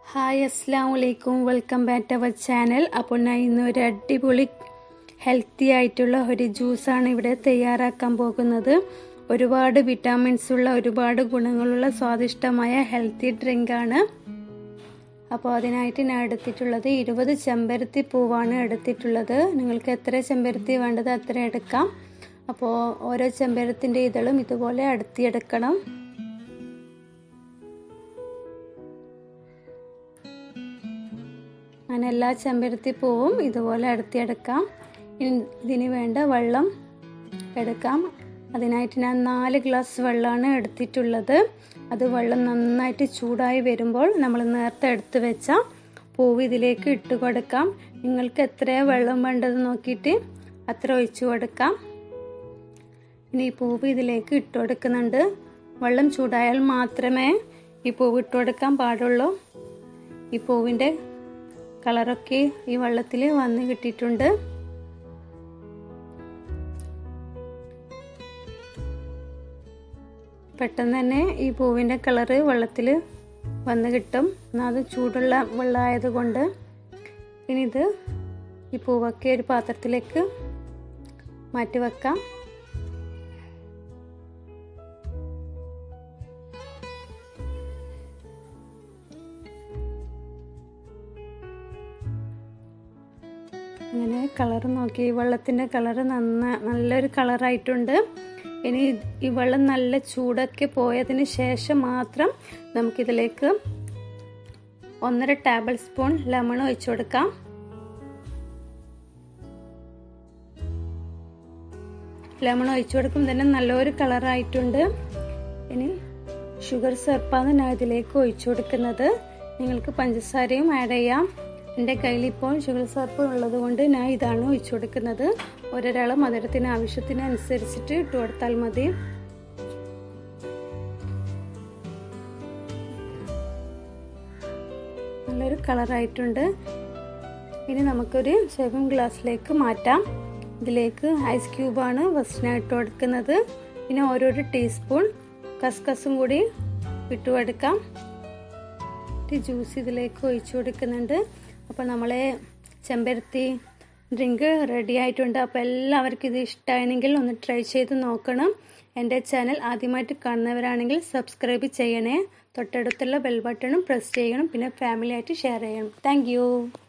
hi അസ്സാം വലൈക്കും welcome back to our channel അപ്പോൾ ഞാൻ ഇന്ന് ഒരു അടിപൊളി ഹെൽത്തി ആയിട്ടുള്ള ഒരു ജ്യൂസാണ് ഇവിടെ തയ്യാറാക്കാൻ പോകുന്നത് ഒരുപാട് വിറ്റാമിൻസ് ഉള്ള ഒരുപാട് ഗുണങ്ങളുള്ള സ്വാദിഷ്ടമായ ഹെൽത്തി ഡ്രിങ്കാണ് അപ്പോൾ അതിനായിട്ട് ഞാൻ എടുത്തിട്ടുള്ളത് ഇരുപത് ചെമ്പരത്തി പൂവാണ് എടുത്തിട്ടുള്ളത് നിങ്ങൾക്ക് എത്ര ചെമ്പരത്തി വേണ്ടത് അത്ര എടുക്കാം അപ്പോൾ ഓരോ ചെമ്പരത്തിൻ്റെ ഇതളും ഇതുപോലെ അടുത്തിയെടുക്കണം അങ്ങനെ എല്ലാ ചെമ്പരത്തി പൂവും ഇതുപോലെ അടുത്തിയെടുക്കാം ഇതിന് വേണ്ട വെള്ളം എടുക്കാം അതിനായിട്ട് ഞാൻ നാല് ഗ്ലാസ് വെള്ളമാണ് എടുത്തിട്ടുള്ളത് അത് വെള്ളം നന്നായിട്ട് ചൂടായി വരുമ്പോൾ നമ്മൾ നേരത്തെ എടുത്ത് വെച്ച പൂവ് ഇതിലേക്ക് ഇട്ട് കൊടുക്കാം നിങ്ങൾക്ക് എത്ര വെള്ളം വേണ്ടത് നോക്കിയിട്ട് അത്ര ഒഴിച്ചു കൊടുക്കാം ഇനി ഈ പൂവ് ഇതിലേക്ക് ഇട്ട് കൊടുക്കുന്നുണ്ട് വെള്ളം ചൂടായാൽ മാത്രമേ ഈ പൂവ് ഇട്ട് കൊടുക്കാൻ പാടുള്ളൂ ഈ പൂവിൻ്റെ കളറൊക്കെ ഈ വെള്ളത്തിൽ വന്ന് കിട്ടിയിട്ടുണ്ട് പെട്ടെന്ന് തന്നെ ഈ പൂവിൻ്റെ കളറ് വെള്ളത്തിൽ വന്ന് കിട്ടും എന്നാൽ അത് ചൂടുള്ള വെള്ളമായത് കൊണ്ട് ഇനി ഇത് ഈ പൂവൊക്കെ ഒരു പാത്രത്തിലേക്ക് മാറ്റി വെക്കാം അങ്ങനെ കളർ നോക്കി വെള്ളത്തിൻ്റെ കളറ് നന്ന നല്ലൊരു കളറായിട്ടുണ്ട് ഇനി ഈ വെള്ളം നല്ല ചൂടൊക്കെ പോയതിന് ശേഷം മാത്രം നമുക്കിതിലേക്ക് ഒന്നര ടേബിൾ സ്പൂൺ ലെമൺ ഒഴിച്ചു കൊടുക്കാം ലെമൺ ഒഴിച്ചു കൊടുക്കുമ്പോൾ തന്നെ നല്ലൊരു കളറായിട്ടുണ്ട് ഇനി ഷുഗർ സിറപ്പാണ് ഞാൻ ഇതിലേക്ക് ഒഴിച്ചു കൊടുക്കുന്നത് നിങ്ങൾക്ക് പഞ്ചസാരയും ആഡ് ചെയ്യാം എൻ്റെ കയ്യിൽ ഇപ്പോൾ ഷുഗർ സിറപ്പ് ഉള്ളത് കൊണ്ട് ഞാൻ ഇതാണ് ഒഴിച്ചു കൊടുക്കുന്നത് ഒരാൾ മധുരത്തിന് ആവശ്യത്തിനനുസരിച്ചിട്ട് ഇട്ട് കൊടുത്താൽ മതി നല്ലൊരു കളറായിട്ടുണ്ട് ഇനി നമുക്കൊരു സെവൻ ഗ്ലാസ്സിലേക്ക് മാറ്റാം ഇതിലേക്ക് ഐസ് ക്യൂബാണ് ഫസ്റ്റ് ഇട്ട് കൊടുക്കുന്നത് പിന്നെ ഓരോരോ ടീസ്പൂൺ കസ്കസും കൂടി ഇട്ട് കൊടുക്കാം ജ്യൂസ് ഇതിലേക്ക് ഒഴിച്ചു കൊടുക്കുന്നുണ്ട് അപ്പോൾ നമ്മളെ ചെമ്പരത്തി ഡ്രിങ്ക് റെഡി ആയിട്ടുണ്ട് അപ്പോൾ എല്ലാവർക്കും ഇത് ഇഷ്ടമായെങ്കിൽ ഒന്ന് ട്രൈ ചെയ്ത് നോക്കണം എൻ്റെ ചാനൽ ആദ്യമായിട്ട് കാണുന്നവരാണെങ്കിൽ സബ്സ്ക്രൈബ് ചെയ്യണേ തൊട്ടടുത്തുള്ള ബെൽ ബട്ടണും പ്രസ് ചെയ്യണം പിന്നെ ഫാമിലി ആയിട്ട് ഷെയർ ചെയ്യണം താങ്ക്